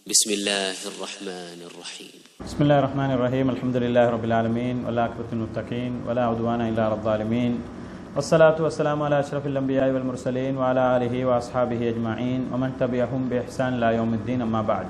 بسم الله الرحمن الرحيم بسم الله الرحمن الرحيم الحمد لله رب العالمين والعاقبة للمتقين ولا عدوان إلا على الظالمين والصلاة والسلام على أشرف الأنبياء والمرسلين وعلى آله وأصحابه أجمعين ومن تبعهم بإحسان إلى يوم الدين أما بعد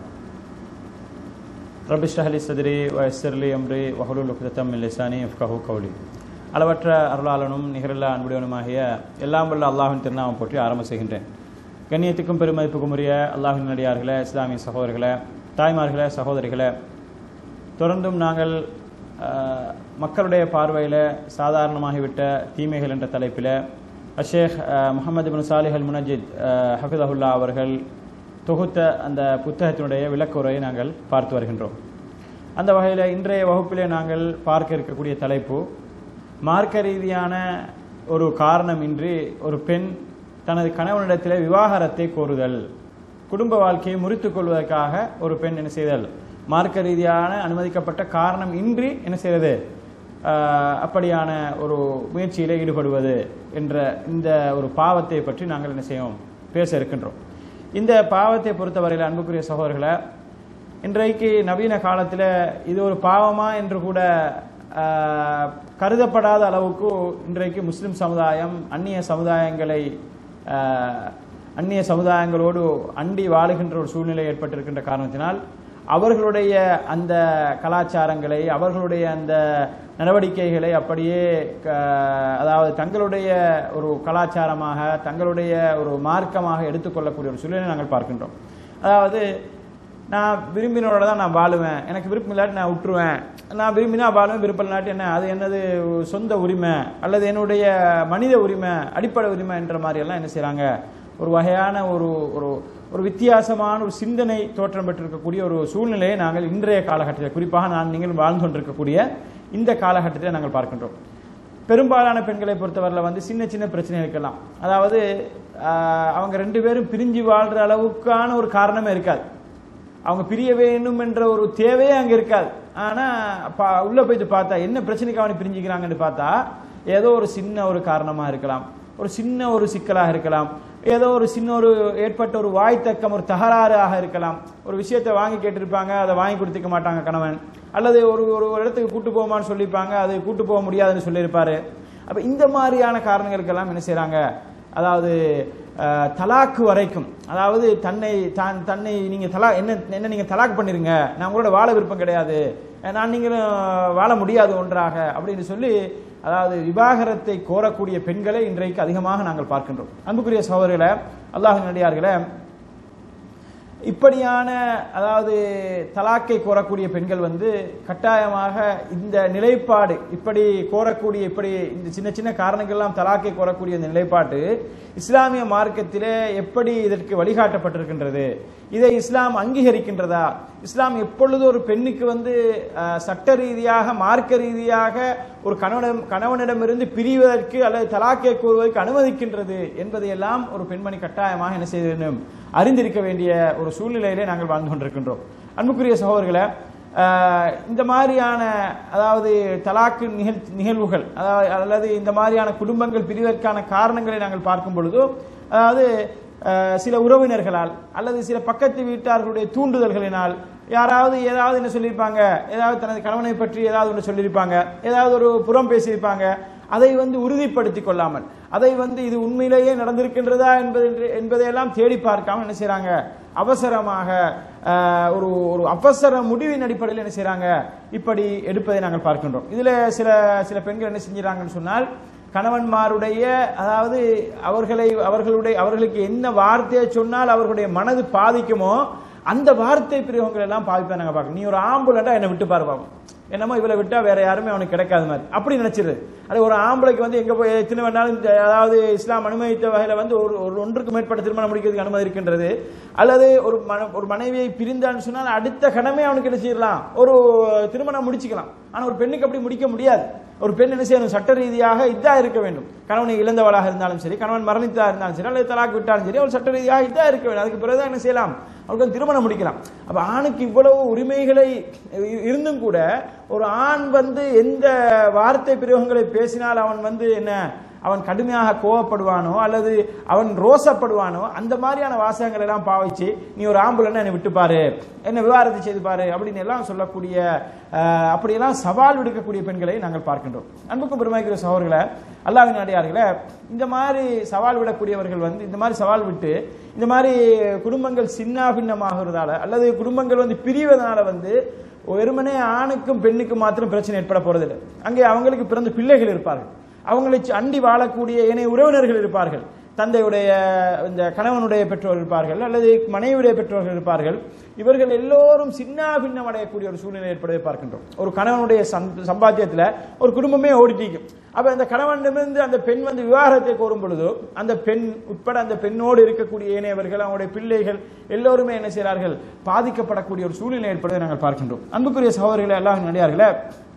رب اشرح لي صدري ويسر لي أمري وحلول عقدة من لساني يفقهوا قولي அளவற்ற அருளாளனும் நிகரில்லா அன்புடையவனுமாகிய எல்லாம் வல்ல அல்லாஹின் திருநாமம் போற்றி ஆரம்ப செய்கின்றேன் கண்ணியத்துக்கும் பெருமதிப்புக்கும் உரிய அல்லாஹின் நடிகார்களே இஸ்லாமிய சகோதரர்களே தாய்மார்களே சகோதரிகளே தொடர்ந்தும் நாங்கள் அஹ், மக்களுடைய பார்வையில் சாதாரணமாகிவிட்ட தீமைகள் என்ற தலைப்பில் அஷேக் முகமது பின் சாலிஹ் அல் முனஜித் ஹஃபிதஹுல்லா அவர்கள் தொகுத்த அந்த புத்தகத்தினுடைய விளக்குரையை நாங்கள் பார்த்து வருகின்றோம் அந்த வகையில் இன்றைய வகுப்பிலே நாங்கள் பார்க்க இருக்கக்கூடிய தலைப்பு மார்க்க ரீதியான ஒரு காரணமின்றி ஒரு பெண் தனது கணவனிடத்தில் விவாகரத்தை கோருதல் குடும்ப வாழ்க்கையை முறித்துக் கொள்வதற்காக ஒரு பெண் என்ன செய்தல் மார்க்க ரீதியான அனுமதிக்கப்பட்ட காரணம் இன்றி என்ன செய்வது ஆஹ், அப்படியான ஒரு முயற்சியில் ஈடுபடுவது என்ற இந்த ஒரு பாவத்தை பற்றி நாங்கள் என்ன செய்வோம் பேச இருக்கின்றோம் இந்த பாவத்தை பொறுத்தவரையில் அன்புக்குரிய சகோதரர்களை இன்றைக்கு நவீன காலத்தில் இது ஒரு பாவமா என்று கூட ஆஹ், கருதப்படாத அளவுக்கு இன்றைக்கு முஸ்லிம் சமுதாயம் அந்நிய சமுதாயங்களை ஆஹ், அந்நிய சமுதாயங்களோடு அண்டி வாழுகின்ற ஒரு சூழ்நிலை ஏற்பட்டிருக்கின்ற காரணத்தினால் அவர்களுடைய அந்த கலாச்சாரங்களை அவர்களுடைய அந்த நடவடிக்கைகளை அப்படியே க- அதாவது தங்களுடைய ஒரு கலாச்சாரமாக தங்களுடைய ஒரு மார்க்கமாக எடுத்துக்கொள்ளக்கூடிய ஒரு சூழ்நிலை நாங்கள் பார்க்கின்றோம் அதாவது நான் விரும்பினோட தான் நான் வாழுவேன் எனக்கு விருப்பம் இல்லாட்டி நான் விட்டுருவேன் நான் விரும்பினா வாழுவேன் விருப்பம் இல்லாட்டி என்ன அது என்னது சொந்த உரிமை அல்லது என்னுடைய மனித உரிமை அடிப்படை உரிமை என்ற மாதிரி எல்லாம் என்ன செய்றாங்க ஒரு வகையான ஒரு ஒரு ஒரு வித்தியாசமான ஒரு சிந்தனை தோற்றம் பெற்றிருக்கக்கூடிய ஒரு சூழ்நிலையை நாங்கள் இன்றைய காலகட்டத்தில் குறிப்பாக நான் நீங்கள் வாழ்ந்து கொண்டிருக்கக்கூடிய இந்த காலகட்டத்தில் நாங்கள் பார்க்கின்றோம் பெரும்பாலான பெண்களை பொறுத்தவரையில் வந்து சின்ன சின்ன பிரச்சனை இருக்கலாம் அதாவது ஆஹ், அவங்க ரெண்டு பேரும் பிரிஞ்சு வாழ்ற அளவுக்கான ஒரு காரணமே இருக்காது அவங்க பிரிய வேணும் என்ற ஒரு தேவையே அங்க இருக்காது ஆனா பா- உள்ள போயிட்டு பார்த்தா என்ன பிரச்சனைக்கு அவனை பிரிஞ்சுக்கிறாங்கன்னு பார்த்தா ஏதோ ஒரு சின்ன ஒரு காரணமா இருக்கலாம் ஒரு சின்ன ஒரு சிக்கலாக இருக்கலாம் ஏதோ ஒரு சின்ன ஒரு ஏற்பட்ட ஒரு வாய்த்தக்கம் ஒரு தகராறாக இருக்கலாம் ஒரு விஷயத்தை வாங்கி கேட்டிருப்பாங்க அதை வாங்கி கொடுத்துக்க மாட்டாங்க கணவன் அல்லது ஒரு ஒரு ஒரு இடத்துக்கு கூட்டு போமான்னு சொல்லியிருப்பாங்க அது கூட்டு போக முடியாதுன்னு சொல்லியிருப்பாரு அப்ப இந்த மாதிரியான காரணங்களுக்கெல்லாம் என்ன செய்றாங்க அதாவது அஹ், தலாக்கு வரைக்கும் அதாவது தன்னை தான் தன்னை நீங்க தலா என்ன என்ன நீங்க தலாக் பண்ணிருங்க நான் உங்களோட வாழ விருப்பம் கிடையாது அஹ், நான் நீங்களும் வாழ முடியாது ஒன்றாக அப்படின்னு சொல்லி அதாவது விவாகரத்தை கோரக்கூடிய பெண்களை இன்றைக்கு அதிகமாக நாங்கள் பார்க்கின்றோம் அன்புக்குரிய சகோதரர்களை அல்லாஹ் நடிகார்களே இப்படியான அதாவது தலாக்கை கோரக்கூடிய பெண்கள் வந்து கட்டாயமாக இந்த நிலைப்பாடு இப்படி கோரக்கூடிய இப்படி இந்த சின்ன சின்ன காரணங்கள்லாம் தலாக்கை கோரக்கூடிய இந்த நிலைப்பாடு இஸ்லாமிய மார்க்கத்திலே எப்படி இதற்கு வழிகாட்டப்பட்டிருக்கின்றது இதை இஸ்லாம் அங்கீகரிக்கின்றதா இஸ்லாம் எப்பொழுது ஒரு பெண்ணுக்கு வந்து அஹ், சட்ட ரீதியாக மார்க்க ரீதியாக ஒரு கணவனிடம் கணவனிடமிருந்து பிரிவதற்கு அல்லது தலாக்கை கூறுவதற்கு அனுமதிக்கின்றது என்பதையெல்லாம் ஒரு பெண்மணி கட்டாயமாக என்ன செய்ய வேண்டும் அறிந்திருக்க வேண்டிய ஒரு சூழ்நிலையிலே நாங்கள் வாழ்ந்து கொண்டிருக்கின்றோம் அன்புக்குரிய சகோதரர்களை ஆஹ், இந்த மாதிரியான அதாவது தலாக்கு நிகழ் நிகழ்வுகள் அதாவது அல்லது இந்த மாதிரியான குடும்பங்கள் பிரிவதற்கான காரணங்களை நாங்கள் பார்க்கும் பொழுது அதாவது ஆஹ், சில உறவினர்களால் அல்லது சில பக்கத்து வீட்டார்களுடைய தூண்டுதல்களினால் யாராவது ஏதாவது என்ன சொல்லியிருப்பாங்க ஏதாவது தனது கணவனை பற்றி ஏதாவது ஒன்று சொல்லியிருப்பாங்க ஏதாவது ஒரு புறம் பேசியிருப்பாங்க அதை வந்து உறுதிப்படுத்திக் கொள்ளாமல் அதை வந்து இது உண்மையிலேயே நடந்திருக்கின்றதா என்பது என்பதையெல்லாம் தேடி பார்க்காம என்ன செய்றாங்க அவசரமாக ஆஹ், ஒரு ஒரு அவசர முடிவின் அடிப்படையில் என்ன செய்றாங்க இப்படி எடுப்பதை நாங்கள் பார்க்கின்றோம் இதுல சில சில பெண்கள் என்ன செஞ்சுறாங்கன்னு சொன்னால் கணவன்மாருடைய அதாவது அவர்களை அவர்களுடைய அவர்களுக்கு என்ன வார்த்தையை சொன்னால் அவர்களுடைய மனது பாதிக்குமோ அந்த வார்த்தை பிரயோகங்கள் எல்லாம் பாதிப்பை நாங்க பார்க்கணும் நீ ஒரு ஆம்புலண்டா என்னை விட்டு பாரு பாவம் என்னமோ இவளை விட்டா வேற யாருமே அவனுக்கு கிடைக்காத மாதிரி அப்படி நினைச்சிருது அது ஒரு ஆம்பளைக்கு வந்து எங்க போய் எத்தனை வேணாலும் இந்த அதாவது இஸ்லாம் அனுமதித்த வகையில வந்து ஒரு ஒரு ஒன்றுக்கு மேற்பட்ட திருமணம் முடிக்கிறதுக்கு அனுமதி இருக்கின்றது அல்லது ஒரு மன ஒரு மனைவியை பிரிந்தான்னு சொன்னால் அடுத்த கடமை அவனுக்கு என்ன செய்யலாம் ஒரு திருமணம் முடிச்சுக்கலாம் ஆனா ஒரு பெண்ணுக்கு அப்படி முடிக்க முடியாது ஒரு பெண் என்ன செய்யணும் சட்ட ரீதியாக இதா இருக்க வேண்டும் கணவனை இழந்தவளாக இருந்தாலும் சரி கணவன் மரணித்தா இருந்தாலும் சரி அல்லது தலாக் விட்டாலும் சரி அவள் சட்ட ரீதியாக இதா இருக்க வேண்டும் அதுக்கு பிறகுதான் என்ன செய்யலாம் அவளுக்கு வந்து திருமணம் முடிக்கலாம் அப்ப ஆணுக்கு இவ்வளவு உரிமைகளை இ- இருந்தும் கூட ஒரு ஆண் வந்து எந்த வார்த்தை பிரயோகங்களை பேசினால் அவன் வந்து என்ன அவன் கடுமையாக கோவப்படுவானோ அல்லது அவன் ரோசப்படுவானோ அந்த மாதிரியான வாசகங்கள் எல்லாம் பாவிச்சு நீ ஒரு ஆம்புலன்னு என்னை விட்டுப்பாரு என்ன விவாகரத்து செய்து பாரு அப்படின்னு எல்லாம் சொல்லக்கூடிய அஹ், அப்படியெல்லாம் சவால் விடுக்கக்கூடிய பெண்களை நாங்கள் பார்க்கின்றோம் அன்புக்கும் பெருமாக்கிற சகோதரர்களை அல்லாவின் அடியார்களே இந்த மாதிரி சவால் விடக்கூடியவர்கள் வந்து இந்த மாதிரி சவால் விட்டு இந்த மாதிரி குடும்பங்கள் சின்ன பின்னமாகிறதால அல்லது குடும்பங்கள் வந்து பிரிவதனால வந்து வெறுமனே ஆணுக்கும் பெண்ணுக்கும் மாத்திரம் பிரச்சனை ஏற்பட போறதில்லை அங்கே அவங்களுக்கு பிறந்த பிள்ளைகள் இருப்பார்கள் அவங்களை சு- அண்டி வாழக்கூடிய ஏனைய உறவினர்கள் இருப்பார்கள் தந்தையுடைய இந்த கணவனுடைய பெற்றோர் இருப்பார்கள் அல்லது மனைவியுடைய பெற்றோர்கள் இருப்பார்கள் இவர்கள் எல்லோரும் சின்ன பின்னம் அடையக்கூடிய ஒரு சூழ்நிலை ஏற்படுவதை பார்க்கின்றோம் ஒரு கணவனுடைய சம்- சம்பாத்தியத்துல ஒரு குடும்பமே ஓடிட்டிக்கும் அப்ப அந்த கணவனிடமிருந்து அந்த பெண் வந்து விவாகரத்தை கோரும் பொழுதோ அந்த பெண் உட்பட அந்த பெண்ணோடு இருக்கக்கூடிய ஏனையவர்கள் அவங்களுடைய பிள்ளைகள் எல்லோருமே என்ன செய்கிறார்கள் பாதிக்கப்படக்கூடிய ஒரு சூழ்நிலை ஏற்படுவதை நாங்கள் பார்க்கின்றோம் அன்புக்குரிய சகோதரிகளை எல்லாம் நடிகார்களே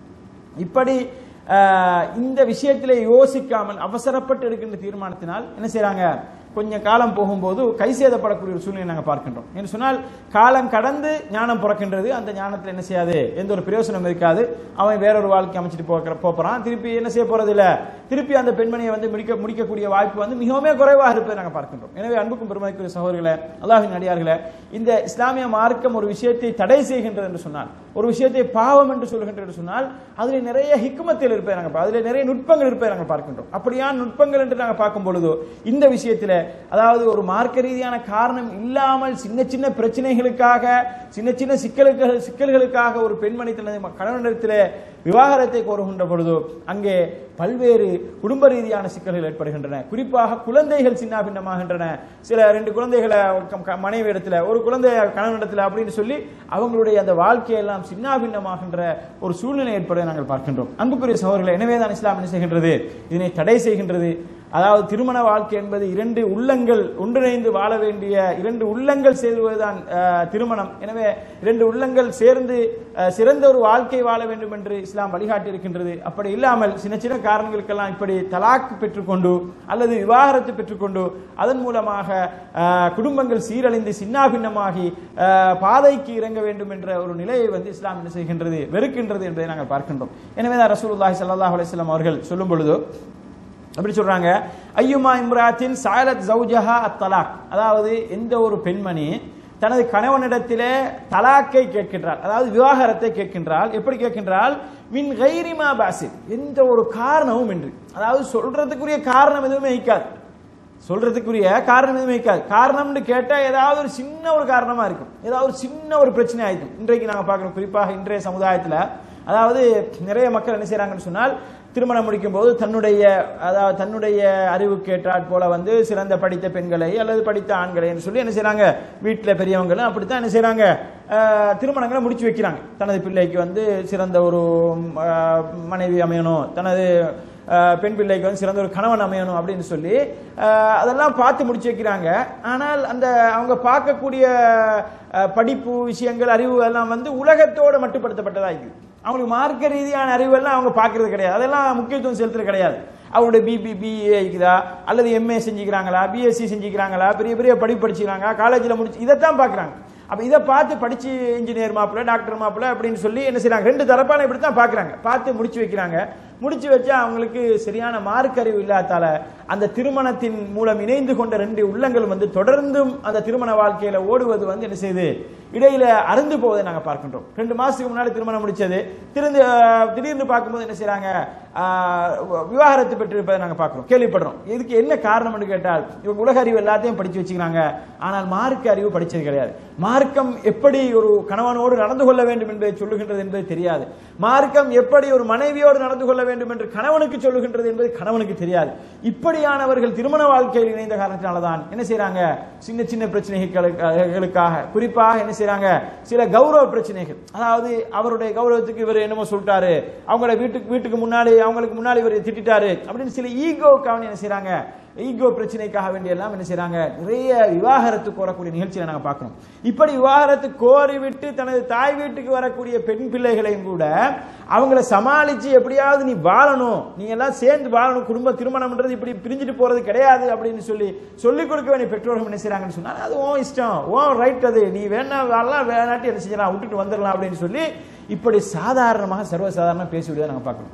இப்படி ஆஹ், இந்த விஷயத்திலே யோசிக்காமல் அவசரப்பட்டு எடுக்கின்ற தீர்மானத்தினால் என்ன செய்றாங்க கொஞ்சம் காலம் போகும்போது கை சேதப்படக்கூடிய ஒரு சூழ்நிலை நாங்கள் பார்க்கின்றோம் என்று சொன்னால் காலம் கடந்து ஞானம் பிறக்கின்றது அந்த ஞானத்தில் என்ன செய்யாது எந்த ஒரு பிரயோசனம் இருக்காது அவன் வேறொரு வாழ்க்கை அமைச்சிட்டு போகிற போறான் திருப்பி என்ன செய்ய போறது இல்ல திருப்பி அந்த பெண்மணியை வந்து முடிக்க முடிக்கக்கூடிய வாய்ப்பு வந்து மிகவும் குறைவாக இருப்பதை நாங்கள் பார்க்கின்றோம் எனவே அன்புக்கும் பெருமதிக்குரிய சகோதரர்களே அல்லாஹின் அடியார்களே இந்த இஸ்லாமிய மார்க்கம் ஒரு விஷயத்தை தடை செய்கின்றது என்று சொன்னால் ஒரு விஷயத்தை பாவம் என்று சொல்கின்றது என்று சொன்னால் அதில் நிறைய ஹிக்மத்தில் இருப்பதை நாங்கள் பா- அதில் நிறைய நுட்பங்கள் இருப்பதை நாங்கள் பார்க்கின்றோம் அப்படியான நுட்பங்கள் என்று நாங்கள் பார்க்கும் பொழுதோ இந்த விஷயத்தில் அதாவது ஒரு மார்க்க ரீதியான காரணம் இல்லாமல் சின்ன சின்ன பிரச்சனைகளுக்காக சின்ன சின்ன சிக்கலுக்கு சிக்கல்களுக்காக ஒரு பெண்மணி தனது ம- கணவனிடத்தில் விவாகரத்தை கோருகின்ற பொழுதோ அங்கே பல்வேறு குடும்ப ரீதியான சிக்கல்கள் ஏற்படுகின்றன குறிப்பாக குழந்தைகள் சின்ன பின்னமாகின்றன சில ரெண்டு குழந்தைகளை க- க- மனைவி இடத்துல ஒரு குழந்தை கணவனிடத்தில் அப்படின்னு சொல்லி அவங்களுடைய அந்த வாழ்க்கையெல்லாம் சின்ன பின்னமாகின்ற ஒரு சூழ்நிலை ஏற்படுவதை நாங்கள் பார்க்கின்றோம் அன்புக்குரிய சகோதரர்களை எனவே தான் இஸ்லாம் என்ன செய்கின்றது இதனை தடை செய்கின்றது அதாவது திருமண வாழ்க்கை என்பது இரண்டு உள்ளங்கள் ஒன்றிணைந்து வாழ வேண்டிய இரண்டு உள்ளங்கள் சேருவதுதான் அஹ், திருமணம் எனவே இரண்டு உள்ளங்கள் சேர்ந்து அஹ், சிறந்த ஒரு வாழ்க்கை வாழ வேண்டும் என்று இஸ்லாம் வழிகாட்டி இருக்கின்றது அப்படி இல்லாமல் சின்ன சின்ன காரணங்களுக்கெல்லாம் இப்படி தலாக் பெற்றுக்கொண்டு அல்லது விவாகரத்து பெற்றுக்கொண்டு அதன் மூலமாக அஹ், குடும்பங்கள் சீரழிந்து சின்னாபின்னமாகி அஹ், பாதைக்கு இறங்க வேண்டும் என்ற ஒரு நிலையை வந்து இஸ்லாம் என்ன செய்கின்றது வெறுக்கின்றது என்பதை நாங்கள் பார்க்கின்றோம் எனவே தான் ரசூலுல்லாஹி ஸல்லல்லாஹு அலைஹி வஸல்லம் அவர்கள் சொல்லும் பொழுது அப்படி சொல்றாங்க ஐயுமா இம்ராத்தின் சாயலத் ஜௌஜஹா அத்தலாக் அதாவது எந்த ஒரு பெண்மணி தனது கணவனிடத்திலே தலாக்கை கேட்கின்றாள் அதாவது விவாகரத்தை கேட்கின்றாள் எப்படி கேட்கின்றால் மின் கைரிமா பாசில் எந்த ஒரு காரணமும் இன்றி அதாவது சொல்றதுக்குரிய காரணம் எதுவுமே இருக்காது சொல்றதுக்குரிய காரணம் எதுவுமே இருக்காது காரணம்னு கேட்டா ஏதாவது ஒரு சின்ன ஒரு காரணமா இருக்கும் ஏதாவது ஒரு சின்ன ஒரு பிரச்சனை ஆயிருக்கும் இன்றைக்கு நாங்க பார்க்கிறோம் குறிப்பாக இன்றைய சமுதாயத்துல அதாவது நிறைய மக்கள் என்ன செய்றாங்கன்னு சொன்னால் திருமணம் முடிக்கும் போது தன்னுடைய அதாவது தன்னுடைய அறிவுக்கு ஏற்றாற் போல வந்து சிறந்த படித்த பெண்களை அல்லது படித்த ஆண்களை என்று சொல்லி என்ன செய்றாங்க வீட்டில் பெரியவங்களும் அப்படித்தான் என்ன செய்றாங்க அஹ், திருமணங்களை முடிச்சு வைக்கிறாங்க தனது பிள்ளைக்கு வந்து சிறந்த ஒரு அஹ், மனைவி அமையணும் தனது அஹ், பெண் பிள்ளைக்கு வந்து சிறந்த ஒரு கணவன் அமையணும் அப்படின்னு சொல்லி அஹ், அதெல்லாம் பார்த்து முடிச்சு வைக்கிறாங்க ஆனால் அந்த அவங்க பார்க்கக்கூடிய அஹ், படிப்பு விஷயங்கள் அறிவு எல்லாம் வந்து உலகத்தோடு மட்டுப்படுத்தப்பட்டதா இருக்குது அவங்களுக்கு மார்க்க ரீதியான அறிவெல்லாம் அவங்க பார்க்கறது கிடையாது அதெல்லாம் முக்கியத்துவம் செலுத்துறது கிடையாது அவங்களுடைய பிபி பிஏ இருக்குதா அல்லது எம்ஏ செஞ்சுக்கிறாங்களா பிஎஸ்சி செஞ்சுக்கிறாங்களா பெரிய பெரிய படிப்பு படிச்சுக்கிறாங்க காலேஜில் முடிச்சு இதைத்தான் பார்க்குறாங்க அப்ப இதை பார்த்து படிச்சு இன்ஜினியர் மாப்பிள்ள டாக்டர் மாப்பிள்ள அப்படின்னு சொல்லி என்ன செய்றாங்க ரெண்டு தரப்பான இப்படி தான் பார்க்குறாங்க பார்த்து முடிச்சு வைக்கிறாங்க முடிச்சு வச்சா அவங்களுக்கு சரியான மார்க் அறிவு இல்லாதால அந்த திருமணத்தின் மூலம் இணைந்து கொண்ட ரெண்டு உள்ளங்கள் வந்து தொடர்ந்தும் அந்த திருமண வாழ்க்கையில ஓடுவது வந்து என்ன செய்யுது இடையில அருந்து போவதை நாங்க பார்க்கின்றோம் ரெண்டு மாசத்துக்கு முன்னாடி திருமணம் முடிச்சது திருந்து அஹ், திடீர்னு பார்க்கும்போது என்ன செய்றாங்க ஆஹ், விவாகரத்து பெற்றிருப்பதை நாங்க பார்க்கிறோம் கேள்விப்படுறோம் இதுக்கு என்ன காரணம்னு கேட்டால் இவங்க உலக அறிவு எல்லாத்தையும் படிச்சு வச்சுக்கிறாங்க ஆனால் மார்க்க அறிவு படிச்சது கிடையாது மார்க்கம் எப்படி ஒரு கணவனோடு நடந்து கொள்ள வேண்டும் என்பதை சொல்லுகின்றது என்பது தெரியாது மார்க்கம் எப்படி ஒரு மனைவியோடு நடந்து கொள்ள வேண்டும் என்று கணவனுக்கு சொல்லுகின்றது என்பது கணவனுக்கு தெரியாது இப்படியானவர்கள் திருமண வாழ்க்கையில் இணைந்த காரணத்தினாலதான் என்ன செய்றாங்க சின்ன சின்ன பிரச்சனைகளுக்காக குறிப்பாக என்ன செய்றாங்க சில கௌரவ பிரச்சனைகள் அதாவது அவருடைய கௌரவத்துக்கு இவர் என்னமோ சொல்லிட்டாரு அவங்கள வீட்டுக்கு வீட்டுக்கு முன்னாடி அவங்களுக்கு முன்னாடி இவர் திட்டிட்டாரு அப்படின்னு சில ஈகோக்காக என்ன செய்றாங்க ஈகோ பிரச்சனைக்காக வேண்டிய எல்லாம் என்ன செய்றாங்க நிறைய விவாகரத்து கோரக்கூடிய நிகழ்ச்சியை நாங்க பார்க்கணும் இப்படி விவாகரத்து கோரிவிட்டு தனது தாய் வீட்டுக்கு வரக்கூடிய பெண் பிள்ளைகளையும் கூட அவங்கள சமாளிச்சு எப்படியாவது நீ வாழணும் நீ எல்லாம் சேர்ந்து வாழணும் குடும்ப திருமணம்ன்றது இப்படி பிரிஞ்சுட்டு போறது கிடையாது அப்படின்னு சொல்லி சொல்லிக் கொடுக்க வேண்டிய பெற்றோர்கள் என்ன செய்றாங்கன்னு சொன்னா அது உன் இஷ்டம் உன் ரைட் அது நீ வேணா வாழலாம் வேணாட்டி என்ன செஞ்சலாம் விட்டுட்டு வந்துடலாம் அப்படின்னு சொல்லி இப்படி சாதாரணமாக சர்வசாதாரணமாக பேசி விடுவதை நாங்க பார்க்கணும்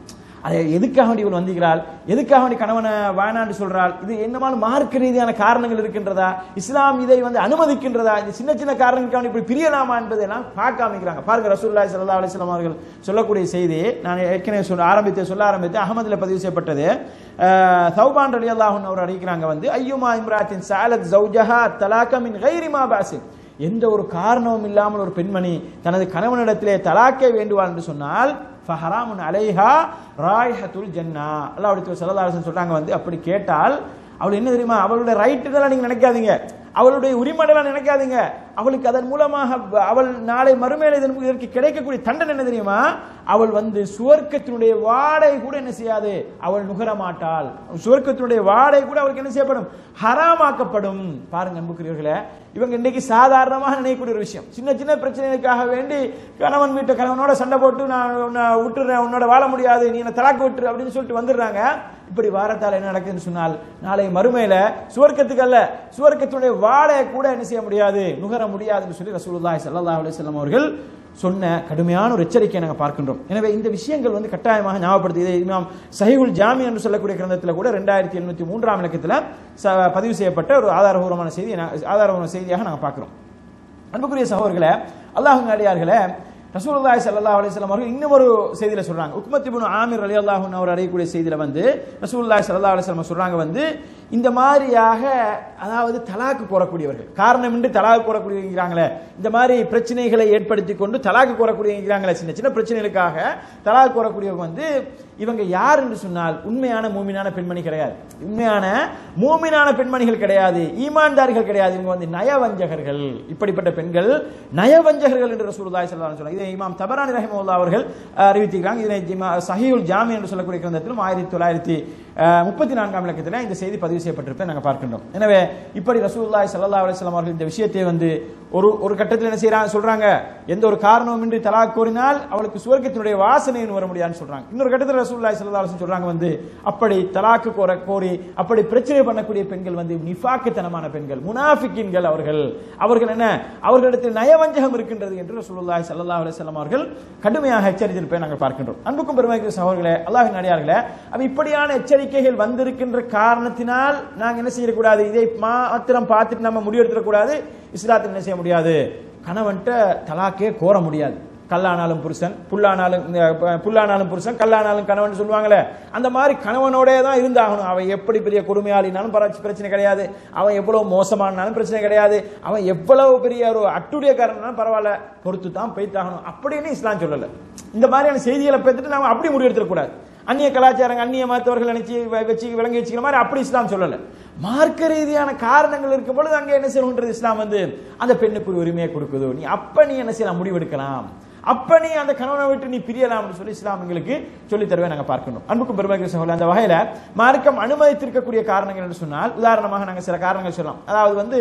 அதை எதுக்காக வேண்டி இவள் வந்திருக்கிறாள் எதுக்காக வேண்டி கணவனை வேணான்னு சொல்றாள் இது என்னமான மார்க்க ரீதியான காரணங்கள் இருக்கின்றதா இஸ்லாம் இதை வந்து அனுமதிக்கின்றதா இந்த சின்ன சின்ன காரணங்களுக்காக வேண்டி இப்படி பிரியலாமா என்பதெல்லாம் பார்க்க அமைக்கிறாங்க பாருங்க ரசூலுல்லாஹி ஸல்லல்லாஹு அலைஹி வஸல்லம் அவர்கள் சொல்லக்கூடிய செய்தி நான் ஏற்கனவே சொல்ல ஆரம்பித்து சொல்ல ஆரம்பித்து அகமதுல பதிவு செய்யப்பட்டது அஹ், தௌபான் ரலியல்லாஹு அன்ஹு அவர் அறிவிக்கிறாங்க வந்து ஐயுமா இம்ராத்தின் சாலத் ஜௌஜஹா தலாக மின் கைரி மா பாசின் எந்த ஒரு காரணமும் இல்லாமல் ஒரு பெண்மணி தனது கணவனிடத்திலே தலாக்கை வேண்டுவாள் என்று சொன்னால் ஃபஹராமுன் அலைஹா ராய்ஹத்துல் ஜன்னா அல்லாஹ் அப்படி சல்லல்லாஹு சொல்றாங்க வந்து அப்படி கேட்டால் அவள் என்ன தெரியுமா அவளுடைய ரைட்டுகளை நீங்க நினைக்காதீங்க அவளுடைய உரிமையெல்லாம் நினைக்காதீங்க அவளுக்கு அதன் மூலமாக ப- அவள் நாளை மறுமையில இதன் இதற்கு கிடைக்கக்கூடிய தண்டனை என்ன தெரியுமா அவள் வந்து சுவர்க்கத்தினுடைய வாடை கூட என்ன செய்யாது அவள் நுகர மாட்டாள் சுவர்க்கத்தினுடைய வாடை கூட அவளுக்கு என்ன செய்யப்படும் ஹராமாக்கப்படும் பாருங்க அன்புக்குரியவர்களே இவங்க இன்னைக்கு சாதாரணமாக நினைக்கக்கூடிய ஒரு விஷயம் சின்ன சின்ன பிரச்சனைகளுக்காக வேண்டி கணவன் வீட்டு கணவனோட சண்டை போட்டு நான் உன்னை விட்டுறேன் உன்னோட வாழ முடியாது நீ என்ன தலாக்கு விட்டுரு அப்படின்னு சொல்லிட்டு வந்துடுறாங்க இப்படி வாரத்தால் என்ன நடக்குதுன்னு சொன்னால் நாளை மறுமையில சுவர்க்கத்துக்கு அல்ல சுவர்க்கத்தினுடைய வாடை கூட என்ன செய்ய முடியாது நுகர முடியாதுன்னு சொல்லி ரசூலுல்லாஹி ஸல்லல்லாஹு அலைஹி வஸல்லம் அவர்கள் சொன்ன கடுமையான ஒரு எச்சரிக்கையை நாங்கள் பார்க்கின்றோம் எனவே இந்த விஷயங்கள் வந்து கட்டாயமாக ஞாபகப்படுத்தி இதை இமாம் சஹீஹுல் ஜாமி என்று சொல்லக்கூடிய கிரந்தத்தில் கூட ரெண்டாயிரத்தி எண்ணூத்தி மூன்றாம் இலக்கத்தில் ச- பதிவு செய்யப்பட்ட ஒரு ஆதாரபூர்வமான செய்தி ஆதாரபூர்வமான செய்தியாக நாங்கள் பார்க்கிறோம் அன்புக்குரிய சகோதரர்களே அல்லாஹ் அடியார்களே ரசூலுல்லாஹி ஸல்லல்லாஹு அலைஹி வஸல்லம் அவர்கள் இன்னும் ஒரு செய்தியில சொல்றாங்க உக்மத் இப்னு ஆமிர் ரலியல்லாஹு அன்ஹு அவர் அறியக்கூடிய செய்தியில வந்து ரசூலுல்லாஹி ஸல்லல்லாஹு அலைஹி வஸல்லம் சொல்றாங்க வந்து இந்த மாதிரியாக அதாவது தலாக்கு கோரக்கூடியவர்கள் காரணமின்றி தலாக்கு கோரக்கூடியவங்கிறாங்களே இந்த மாதிரி பிரச்சனைகளை ஏற்படுத்தி கொண்டு தலாக்கு கோரக்கூடியவங்கிறாங்களே சின்ன சின்ன பிரச்சனைகளுக்காக தலாக்கு கோரக்கூடியவங்க வந்து இவங்க யார் என்று சொன்னால் உண்மையான மூமினான பெண்மணி கிடையாது உண்மையான மூமினான பெண்மணிகள் கிடையாது ஈமான்தாரிகள் கிடையாது இவங்க வந்து நயவஞ்சகர்கள் இப்படிப்பட்ட பெண்கள் நயவஞ்சகர்கள் என்று ரசூலுல்லாஹி ஸல்லல்லாஹு அலைஹி வஸல்லம் இதை இமாம் தபரானி ரஹிமஹுல்லாஹ் அவர்கள் அஹ், அறிவித்திருக்கிறாங்க இதனை இமா- சஹீஹுல் ஜாமி என்று சொல்லக்கூடிய கிரந்தத்திலும் ஆயிரத்தி தொள்ளாயிரத்தி முப்பத்தி நான்காம் இலக்கத்தில் இந்த செய்தி பதிவு செய்யப்பட்டிருப்பதை நாங்கள் பார்க்கின்றோம் எனவே இப்படி ரசூலுல்லாஹி ஸல்லல்லாஹு அலைஹி வஸல்லம் அவர்கள் இந்த விஷயத்தை வந்து ஒரு ஒரு கட்டத்தில் என்ன செய்யறாங்க சொல்றாங்க எந்த ஒரு காரணமின்றி தலாக் கோரினால் அவளுக்கு சுவர்க்கத்தினுடைய வாசனைன்னு வர முடியாதுன்னு சொல்றாங்க இன்னொரு கட்டத்தில் ரசூலுல்லாஹி ஸல்லல்லாஹு அலைஹி வஸல்லம் சொல்றாங்க வந்து அப்படி தலாக்கு கோர கோரி அப்படி பிரச்சனை பண்ணக்கூடிய பெண்கள் வந்து நிஃபாக்குத்தனமான பெண்கள் முனாஃபிக்கின்கள் அவர்கள் அவர்கள் என்ன அவர்களிடத்தில் நயவஞ்சகம் இருக்கின்றது என்று ரசூலுல்லாஹி ஸல்லல்லாஹு அலைஹி வஸல்லம் அவர்கள் கடுமையாக எச்சரித்திருப்பதை நாங்கள் பார்க்கின்றோம் அன்புக்கும் பெருமைக்கு சகோதரர்களே அல்லாஹ்வின் அடியார்களே அப்ப இப்படியான எச்சரிக்கைகள் வந்திருக்கின்ற காரணத்தினால் நாங்க என்ன செய்யக்கூடாது இதை மாத்திரம் பார்த்துட்டு நம்ம முடிவெடுத்துடக்கூடாது இஸ்லாத்தில் என்ன செய்ய முடியாது கணவன்கிட்ட தலாக்கே கோர முடியாது கல்லானாலும் புருஷன் புல்லானாலும் இந்த ப- புல்லானாலும் புருஷன் கல்லானாலும் கணவன் சொல்லுவாங்களே அந்த மாதிரி கணவனோடே தான் இருந்தாகணும் அவன் எப்படி பெரிய கொடுமையாளினாலும் பரவாயில்ல, பிரச்சனை கிடையாது அவன் எவ்வளவு மோசமானாலும் பிரச்சனை கிடையாது அவன் எவ்வளவு பெரிய ஒரு அட்டுடையக்காரனாலும் பரவாயில்ல பொறுத்து தான் போய்த்தாகணும் அப்படின்னு இஸ்லாம் சொல்லல இந்த மாதிரியான செய்திகளை பார்த்துட்டு நாம அப்படி முடிவெடுத்துடக்கூடாது அந்நிய கலாச்சாரம் அந்நிய மருத்துவர்கள் நினைச்சு வ- வச்சு விளங்கி வச்சுக்கிற மாதிரி அப்படி இஸ்லாம் சொல்லல மார்க்க ரீதியான காரணங்கள் இருக்கும் பொழுது அங்க என்ன செய்யணுன்றது இஸ்லாம் வந்து அந்த பெண்ணுக்கு ஒரு உரிமையை கொடுக்குது நீ அப்ப நீ என்ன செய்யலாம் முடிவெடுக்கலாம் அப்ப நீ அந்த கணவனை விட்டு நீ பிரியலாம்னு சொல்லி இஸ்லாம் எங்களுக்கு சொல்லி தருவே நாங்க பார்க்கணும் அன்புக்கும் பெருமைக்கு சகோதரர் அந்த வகையில மார்க்கம் அனுமதித்திருக்கக்கூடிய காரணங்கள் என்று சொன்னால் உதாரணமாக நாங்க சில காரணங்கள் சொல்லலாம் அதாவது வந்து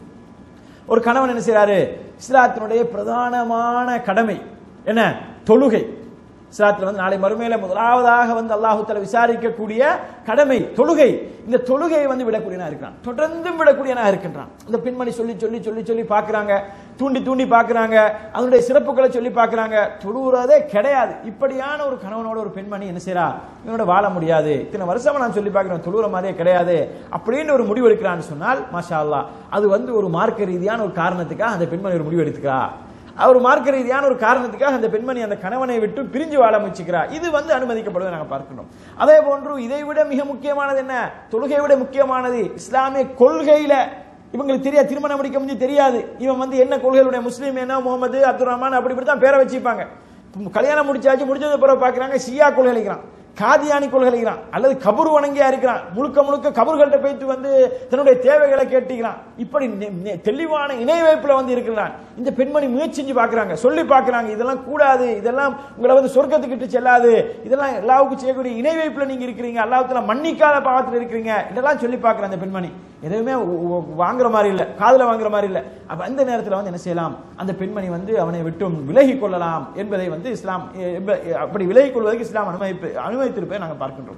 ஒரு கணவன் என்ன செய்றாரு இஸ்லாத்தினுடைய பிரதானமான கடமை என்ன தொழுகை இஸ்லாத்தில் வந்து நாளை மறுமையில முதலாவதாக வந்து அல்லாஹு தஆலா விசாரிக்கக்கூடிய கடமை தொழுகை இந்த தொழுகையை வந்து விடக்கூடியனா இருக்கிறான் தொடர்ந்தும் விடக்கூடியனா இருக்கின்றான் இந்த பெண்மணி சொல்லி சொல்லி சொல்லி சொல்லி பார்க்கறாங்க தூண்டி தூண்டி பார்க்கறாங்க அதனுடைய சிறப்புகளை சொல்லி பார்க்கறாங்க தொழுகிறதே கிடையாது இப்படியான ஒரு கணவனோட ஒரு பெண்மணி என்ன செய்றா இவனோட வாழ முடியாது இத்தனை வருஷமா நான் சொல்லி பார்க்கிறேன் தொழுகிற மாதிரியே கிடையாது அப்படின்னு ஒரு முடிவு எடுக்கிறான்னு சொன்னால் மாஷா அல்லாஹ் அது வந்து ஒரு மார்க்க ரீதியான ஒரு காரணத்துக்காக அந்த பெண்மணி ஒரு முடிவு எடுத்துக்கிறா அவர் மார்க்க ரீதியான ஒரு காரணத்துக்காக அந்த பெண்மணி அந்த கணவனை விட்டு பிரிஞ்சு வாழ முயற்சிக்கிறார் இது வந்து அனுமதிக்கப்படுவதை நாங்கள் பார்க்கிறோம் அதே போன்று இதை விட மிக முக்கியமானது என்ன தொழுகை விட முக்கியமானது இஸ்லாமிய கொள்கையில இவங்களுக்கு தெரியாது திருமணம் முடிக்க முடிஞ்சு தெரியாது இவன் வந்து என்ன கொள்கையுடைய முஸ்லீம் என்ன முகமது அப்துல் ரஹ்மான் அப்படி இப்படி தான் பேரை வச்சுப்பாங்க கல்யாணம் முடிச்சாச்சு முடிஞ்சது பிறகு பார்க்கறாங்க ஷியா கொள்கை அளிக்கிறான் காதியானி கொள்கை அளிக்கிறான் அல்லது கபர் வணங்கியா இருக்கிறான் முழுக்க முழுக்க கபர்கள்ட்ட போயிட்டு வந்து தன்னுடைய தேவைகளை கேட்டுக்கிறான் இப்படி நெ- நெ- தெளிவான இணை வைப்புல வந்து இருக்கிறான் இந்த பெண்மணி முயற்சி செஞ்சு பார்க்கறாங்க சொல்லி பார்க்கறாங்க இதெல்லாம் கூடாது இதெல்லாம் உங்களை வந்து சொர்க்கத்துக்கிட்டு செல்லாது இதெல்லாம் எல்லாவுக்கும் செய்யக்கூடிய இணை வைப்புல நீங்க இருக்கிறீங்க அல்லாஹ்வுத்தால மன்னிக்காத பாவத்தில் இருக்கிறீங்க இதெல்லாம் சொல்லி பார்க்கற அந்த பெண்மணி எதுவுமே ஒ- ஒ- வாங்குற மாதிரி இல்ல காதுல வாங்குற மாதிரி இல்ல அப்ப அந்த நேரத்துல வந்து என்ன செய்யலாம் அந்த பெண்மணி வந்து அவனை விட்டும் விலகி கொள்ளலாம் என்பதை வந்து இஸ்லாம் எ- எப்ப- அப்படி விலகி கொள்வதற்கு இஸ்லாம் அனுமதிப்பு அனுமதித்திருப்பதை நாங்கள் பார்க்கின்றோம்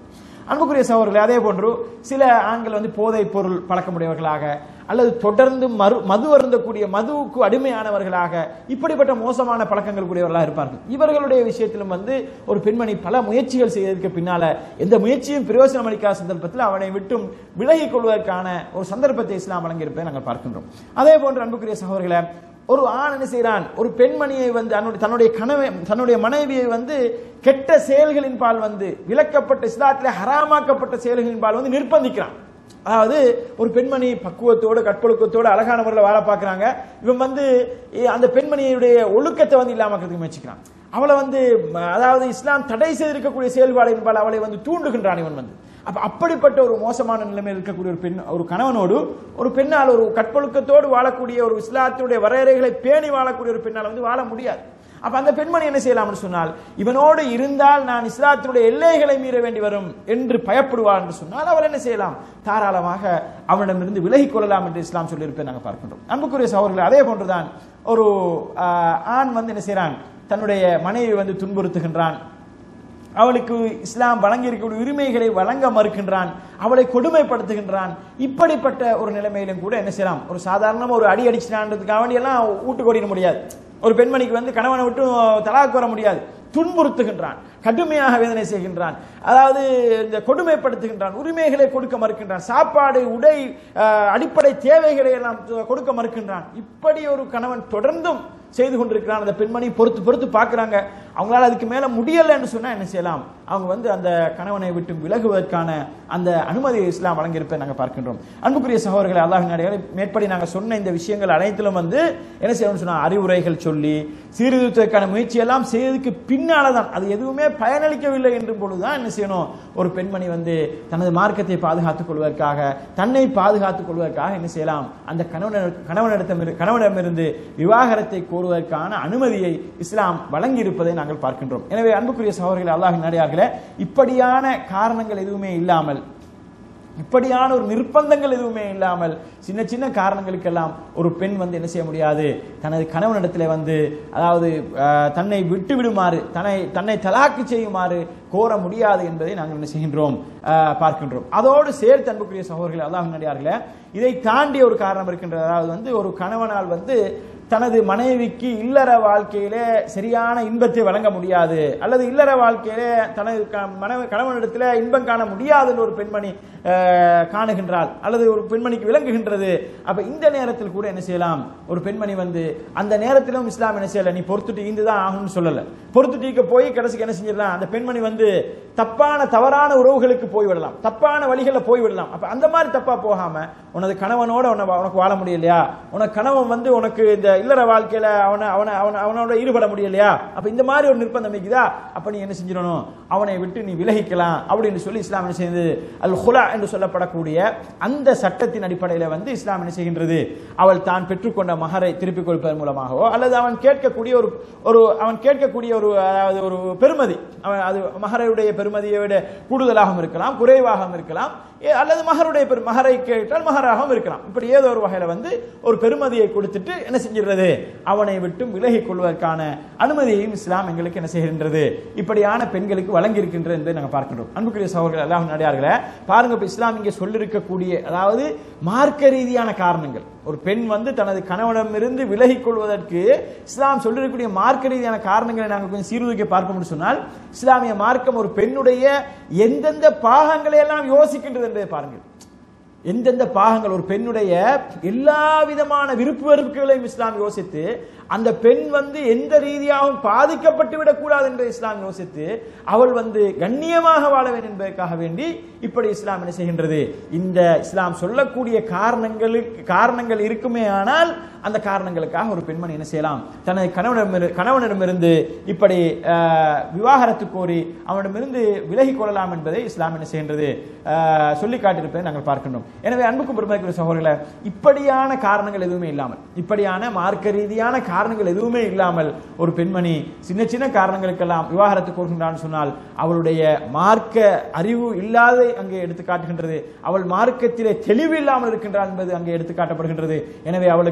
அன்புக்குரிய சகோதரர்களே அதே போன்று சில ஆண்கள் வந்து போதைப் பொருள் பழக்கமுடையவர்களாக அல்லது தொடர்ந்து மறு மது அருந்தக்கூடிய மதுவுக்கு அடிமையானவர்களாக இப்படிப்பட்ட மோசமான பழக்கங்கள் கூடியவர்களாக இருப்பார்கள் இவர்களுடைய விஷயத்திலும் வந்து ஒரு பெண்மணி பல முயற்சிகள் செய்ததற்கு பின்னால எந்த முயற்சியும் பிரயோஜனம் அளிக்காத சந்தர்ப்பத்தில் அவனை விட்டும் விலகிக் கொள்வதற்கான ஒரு சந்தர்ப்பத்தை இஸ்லாம் வழங்கியிருப்பதை நாங்கள் பார்க்கின்றோம் அதே போன்று அன்புக்குரிய சகோதரர்களே ஒரு ஆண் என்ன செய்கிறான் ஒரு பெண்மணியை வந்து தன்னுடைய தன்னுடைய கனவை தன்னுடைய மனைவியை வந்து கெட்ட செயல்களின் பால் வந்து விலக்கப்பட்ட இஸ்லாத்திலே ஹராமாக்கப்பட்ட செயல்களின் பால் வந்து நிர்பந்திக்கிறான் அதாவது ஒரு பெண்மணி பக்குவத்தோடு கற்பொழுக்கத்தோடு அழகான முறையில் வாழ பார்க்குறாங்க இவன் வந்து இ- அந்த பெண்மணியுடைய ஒழுக்கத்தை வந்து இல்லாமக்கிறதுக்கு முயற்சிக்கிறான் அவளை வந்து ம, அதாவது இஸ்லாம் தடை செய்திருக்கக்கூடிய செயல்பாடுகள் அவளை வந்து தூண்டுகின்றான் இவன் வந்து அப்ப அப்படிப்பட்ட ஒரு மோசமான நிலைமையில் இருக்கக்கூடிய ஒரு பெண் ஒரு கணவனோடு ஒரு பெண்ணால் ஒரு கற்பொழுக்கத்தோடு வாழக்கூடிய ஒரு இஸ்லாத்துடைய வரையறைகளை பேணி வாழக்கூடிய ஒரு பெண்ணால் வந்து வாழ முடியாது அப்ப அந்த பெண்மணி என்ன செய்யலாம்னு சொன்னால் இவனோடு இருந்தால் நான் இஸ்லாத்தினுடைய எல்லைகளை மீற வேண்டி வரும் என்று பயப்படுவார் என்று சொன்னால் அவள் என்ன செய்யலாம் தாராளமாக அவனிடமிருந்து விலகிக் கொள்ளலாம் என்று இஸ்லாம் சொல்லியிருப்பதை நாங்கள் பார்க்கின்றோம் அன்புக்குரிய சகோதரர்கள் அதே போன்றுதான் ஒரு ஆஹ், ஆண் வந்து என்ன செய்றான் தன்னுடைய மனைவி வந்து துன்புறுத்துகின்றான் அவளுக்கு இஸ்லாம் வழங்கி இருக்கக்கூடிய உரிமைகளை வழங்க மறுக்கின்றான் அவளை கொடுமைப்படுத்துகின்றான் இப்படிப்பட்ட ஒரு நிலைமையிலும் கூட என்ன செய்யலாம் ஒரு சாதாரணமா ஒரு அடி அடிச்சினான்றதுக்காக வேண்டி எல்லாம் வீட்டுக்கு ஓடிட முடியாது ஒரு பெண்மணிக்கு வந்து கணவனை விட்டு தலாக்கு வர முடியாது துன்புறுத்துகின்றான் கடுமையாக வேதனை செய்கின்றான் அதாவது இந்த கொடுமைப்படுத்துகின்றான் உரிமைகளை கொடுக்க மறுக்கின்றான் சாப்பாடு உடை அஹ், அடிப்படை தேவைகளை எல்லாம் கொடுக்க மறுக்கின்றான் இப்படி ஒரு கணவன் தொடர்ந்தும் செய்து கொண்டிருக்கிறான் அந்த பெண்மணி பொறுத்து பொறுத்து பார்க்கறாங்க அவங்களால அதுக்கு மேல முடியலைன்னு சொன்னா என்ன செய்யலாம் அவங்க வந்து அந்த கணவனை விட்டு விலகுவதற்கான அந்த அனுமதியை இஸ்லாம் வழங்கியிருப்பதை நாங்கள் பார்க்கின்றோம் அன்புக்குரிய சகோதரர்களை அல்லாஹ் நடிகளை மேற்படி நாங்கள் சொன்ன இந்த விஷயங்கள் அனைத்திலும் வந்து என்ன செய்யணும்னு சொன்னா அறிவுரைகள் சொல்லி சீர்திருத்தத்துக்கான முயற்சி எல்லாம் செய்ததுக்கு பின்னால தான் அது எதுவுமே பயனளிக்கவில்லை என்று பொழுதுதான் என்ன செய்யணும் ஒரு பெண்மணி வந்து தனது மார்க்கத்தை பாதுகாத்துக் கொள்வதற்காக தன்னை பாதுகாத்துக் கொள்வதற்காக என்ன செய்யலாம் அந்த கணவன் கணவனிடத்தம் கணவனிடமிருந்து விவாகரத்தை கோருவதற்கான அனுமதியை இஸ்லாம் வழங்கி இருப்பதை நாங்கள் பார்க்கின்றோம் எனவே அன்புக்குரிய சகோதரர்கள் அல்லாஹின் நடிகார்களே இப்படியான காரணங்கள் எதுவுமே இல்லாமல் இப்படியான ஒரு நிர்பந்தங்கள் எதுவுமே இல்லாமல் சின்ன சின்ன காரணங்களுக்கெல்லாம் ஒரு பெண் வந்து என்ன செய்ய முடியாது தனது கணவனிடத்தில் வந்து அதாவது அஹ், தன்னை விட்டு விடுமாறு தன்னை தன்னை தலாக்கு செய்யுமாறு கோர முடியாது என்பதை நாங்கள் என்ன செய்கின்றோம் அஹ், பார்க்கின்றோம் அதோடு சேர்த்து அன்புக்குரிய சகோதரர்கள் அல்லாஹ் நடிகார்களே இதை தாண்டிய ஒரு காரணம் இருக்கின்றது அதாவது வந்து ஒரு கணவனால் வந்து தனது மனைவிக்கு இல்லற வாழ்க்கையிலே சரியான இன்பத்தை வழங்க முடியாது அல்லது இல்லற வாழ்க்கையிலே தனது க- மனைவி கணவனிடத்தில் இன்பம் காண முடியாதுன்னு ஒரு பெண்மணி அஹ், காணுகின்றாள் அல்லது ஒரு பெண்மணிக்கு விளங்குகின்றது அப்ப இந்த நேரத்தில் கூட என்ன செய்யலாம் ஒரு பெண்மணி வந்து அந்த நேரத்திலும் இஸ்லாம் என்ன செய்யல நீ பொறுத்துட்டு இந்துதான் ஆகும்னு சொல்லல பொறுத்துட்டீக்க போய் கடைசிக்கு என்ன செஞ்சிடலாம் அந்த பெண்மணி வந்து தப்பான தவறான உறவுகளுக்கு போய் விடலாம் தப்பான வழிகளில் போய் விடலாம் அப்ப அந்த மாதிரி தப்பா போகாம உனது கணவனோட உன்னை வா- உனக்கு வாழ முடியலையா உனக்கு கணவன் வந்து உனக்கு இந்த இல்லற வாழ்க்கையில அவனை அவனை அவனை அவனோட ஈடுபட முடியலையா அப்ப இந்த மாதிரி ஒரு நிர்பந்தம் இருக்குதா அப்ப நீ என்ன செஞ்சிடணும் அவனை விட்டு நீ விலகிக்கலாம் அப்படின்னு சொல்லி இஸ்லாம் என்ன செய்யுது அல் ஹுலா என்று சொல்லப்படக்கூடிய அந்த சட்டத்தின் அடிப்படையில் வந்து இஸ்லாம் என்ன செய்கின்றது அவள் தான் பெற்றுக்கொண்ட மகரை திருப்பிக் கொடுப்பதன் மூலமாகவோ அல்லது அவன் கேட்கக்கூடிய ஒரு ஒரு அவன் கேட்கக்கூடிய ஒரு அதாவது ஒரு பெருமதி அவன் அது மகரையுடைய பெருமதியை விட கூடுதலாகவும் இருக்கலாம் குறைவாகவும் இருக்கலாம் ஏ- அல்லது மகருடைய பெரு மகரை கேட்டால் மகராகவும் இருக்கலாம் இப்படி ஏதோ ஒரு வகையில வந்து ஒரு பெருமதியை கொடுத்துட்டு என்ன செஞ்சிடுறது அவனை விட்டு விலகிக் கொள்வதற்கான அனுமதியையும் இஸ்லாம் எங்களுக்கு என்ன செய்கின்றது இப்படியான பெண்களுக்கு வழங்கி இருக்கின்றது என்பதை நாங்கள் பார்க்கின்றோம் அன்புக்குரிய சகோதரர்கள் எல்லாம் நடிகார்களே பாருங்க இப்ப இஸ்லாம் இங்கே சொல்லிருக்கக்கூடிய அதாவது மார்க்க ரீதியான காரணங்கள் ஒரு பெண் வந்து தனது கணவனிடமிருந்து விலகிக் கொள்வதற்கு இஸ்லாம் சொல்லிருக்கக்கூடிய மார்க்க ரீதியான காரணங்களை நாங்கள் கொஞ்சம் சீர்தூக்கி பார்ப்போம்னு சொன்னால் இஸ்லாமிய மார்க்கம் ஒரு பெண்ணுடைய எந்தெந்த பாகங்களை எல்லாம் யோசிக்கின்றது என்பதை பாருங்கள் எந்தெந்த பாகங்கள் ஒரு பெண்ணுடைய எல்லா விதமான விருப்பு வெறுப்புகளையும் இஸ்லாம் யோசித்து அந்த பெண் வந்து எந்த ரீதியாகவும் பாதிக்கப்பட்டு விடக்கூடாது என்று இஸ்லாம் யோசித்து அவள் வந்து கண்ணியமாக வாழ வேண்டும் என்பதற்காக வேண்டி இப்படி இஸ்லாம் என்ன செய்கின்றது இந்த இஸ்லாம் சொல்லக்கூடிய காரணங்களுக்கு காரணங்கள் இருக்குமே ஆனால் அந்த காரணங்களுக்காக ஒரு பெண்மணி என்ன செய்யலாம் தனது கணவனிடமிரு கணவனிடமிருந்து இப்படி அஹ், விவாகரத்து கோரி அவனிடமிருந்து விலகிக் கொள்ளலாம் என்பதை இஸ்லாம் என்ன செய்கின்றது அஹ், சொல்லி காட்டியிருப்பதை நாங்கள் பார்க்கின்றோம் எனவே அன்புக்கும் பெருமைக்குரிய சகோதரர்களை இப்படியான காரணங்கள் எதுவுமே இல்லாமல் இப்படியான மார்க்க ரீதியான காரணங்கள் எதுவுமே இல்லாமல் ஒரு பெண்மணி சின்ன சின்ன காரணங்களுக்கெல்லாம் விவாகரத்து கோருகின்றான்னு சொன்னால் அவளுடைய மார்க்க அறிவு இல்லாத அங்கே எடுத்து காட்டுகின்றது அவள் மார்க்கத்திலே தெளிவு இல்லாமல் இருக்கின்றாள் என்பது அங்கே எடுத்து காட்டப்படுகின்றது எனவே அவளுக்கு அறிவு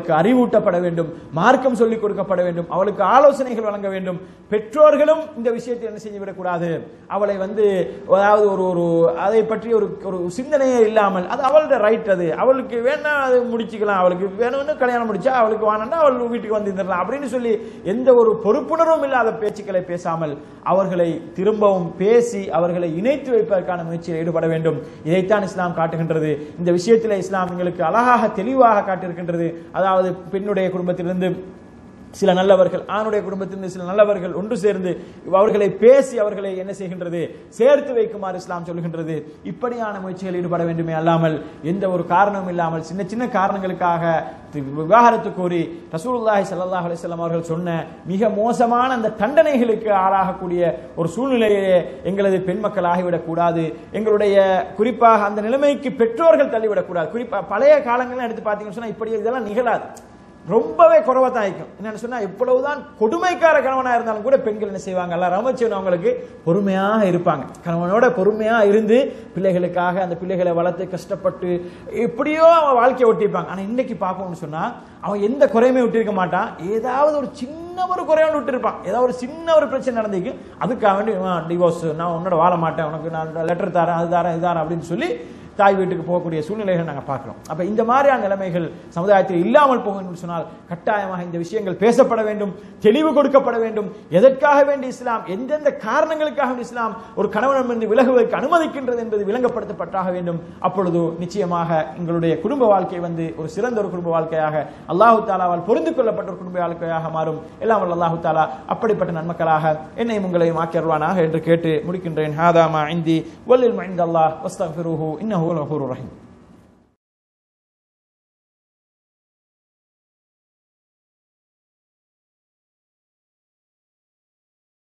நினைவூட்டப்பட வேண்டும் மார்க்கம் சொல்லிக் கொடுக்கப்பட வேண்டும் அவளுக்கு ஆலோசனைகள் வழங்க வேண்டும் பெற்றோர்களும் இந்த விஷயத்தை என்ன செய்துவிடக்கூடாது அவளை வந்து அதாவது ஒரு ஒரு அதை பற்றி ஒரு ஒரு சிந்தனையே இல்லாமல் அது அவளோட ரைட் அது அவளுக்கு வேணா அது முடிச்சுக்கலாம் அவளுக்கு வேணும்னு கல்யாணம் முடிச்சா அவளுக்கு வேணும்னா அவள் வீட்டுக்கு வந்து இருந்துடலாம் அப்படின்னு சொல்லி எந்த ஒரு பொறுப்புணர்வும் இல்லாத பேச்சுக்களை பேசாமல் அவர்களை திரும்பவும் பேசி அவர்களை இணைத்து வைப்பதற்கான முயற்சியில் ஈடுபட வேண்டும் இதைத்தான் இஸ்லாம் காட்டுகின்றது இந்த விஷயத்தில் இஸ்லாம் எங்களுக்கு அழகாக தெளிவாக காட்டியிருக்கின்றது அதாவது பெண்ணுடைய குடும்பத்திலிருந்து சில நல்லவர்கள் ஆணுடைய குடும்பத்திலிருந்து சில நல்லவர்கள் ஒன்று சேர்ந்து அவர்களை பேசி அவர்களை என்ன செய்கின்றது சேர்த்து வைக்குமாறு இஸ்லாம் சொல்கின்றது இப்படியான முயற்சிகள் ஈடுபட வேண்டுமே அல்லாமல் எந்த ஒரு காரணமும் இல்லாமல் சின்ன சின்ன காரணங்களுக்காக விவாகரத்து கோரி ரசூலுல்லாஹி ஸல்லல்லாஹு அலைஹி வஸல்லம் அவர்கள் சொன்ன மிக மோசமான அந்த தண்டனைகளுக்கு ஆளாகக்கூடிய ஒரு சூழ்நிலையே எங்களது பெண் மக்கள் ஆகிவிடக் கூடாது எங்களுடைய குறிப்பாக அந்த நிலைமைக்கு பெற்றோர்கள் தள்ளிவிடக் கூடாது குறிப்பா பழைய காலங்கள்லாம் எடுத்து பார்த்தீங்கன்னு சொன்னா இப்படி இதெல்லாம் நிகழாது ரொம்பவே குறைவா தான் இருக்கும் என்னன்னு சொன்னா எவ்வளவுதான் கொடுமைக்கார கணவனா இருந்தாலும் கூட பெண்கள் என்ன செய்வாங்க எல்லாம் ரமச்சவன் அவங்களுக்கு பொறுமையாக இருப்பாங்க கணவனோட பொறுமையா இருந்து பிள்ளைகளுக்காக அந்த பிள்ளைகளை வளர்த்து கஷ்டப்பட்டு எப்படியோ அவன் வாழ்க்கையை ஒட்டிப்பாங்க ஆனா இன்னைக்கு பார்ப்போம்னு சொன்னா அவன் எந்த குறையுமே விட்டிருக்க மாட்டான் ஏதாவது ஒரு சின்ன ஒரு குறையோடு விட்டுருப்பான் ஏதாவது ஒரு சின்ன ஒரு பிரச்சனை நடந்திருக்கு அதுக்காக வேண்டி டிவோர்ஸ் நான் உன்னோட வாழ மாட்டேன் உனக்கு நான் லெட்டர் தரேன் அது தரேன் இது தரேன் அப்படின்னு சொல்லி தாய் வீட்டுக்கு போகக்கூடிய சூழ்நிலைகள் நாங்கள் பார்க்கிறோம் அப்ப இந்த மாதிரியான நிலைமைகள் சமுதாயத்தில் இல்லாமல் போகும் என்று சொன்னால் கட்டாயமாக இந்த விஷயங்கள் பேசப்பட வேண்டும் தெளிவு கொடுக்கப்பட வேண்டும் எதற்காக வேண்டி இஸ்லாம் எந்தெந்த காரணங்களுக்காக வேண்டி இஸ்லாம் ஒரு கணவனிடமிருந்து விலகுவதற்கு அனுமதிக்கின்றது என்பது விளங்கப்படுத்தப்பட்டாக வேண்டும் அப்பொழுது நிச்சயமாக எங்களுடைய குடும்ப வாழ்க்கை வந்து ஒரு சிறந்த ஒரு குடும்ப வாழ்க்கையாக அல்லாஹு தாலாவால் பொருந்து கொள்ளப்பட்ட ஒரு குடும்ப வாழ்க்கையாக மாறும் எல்லாம் வல்ல அல்லாஹு தாலா அப்படிப்பட்ட நன்மக்களாக என்னையும் உங்களையும் ஆக்கியருவானாக என்று கேட்டு முடிக்கின்றேன் ஹாதாமா இந்தி வல்லில் மைந்த அல்லாஹ் வஸ்தஃபிருஹு இன்னஹு الغفور الرحيم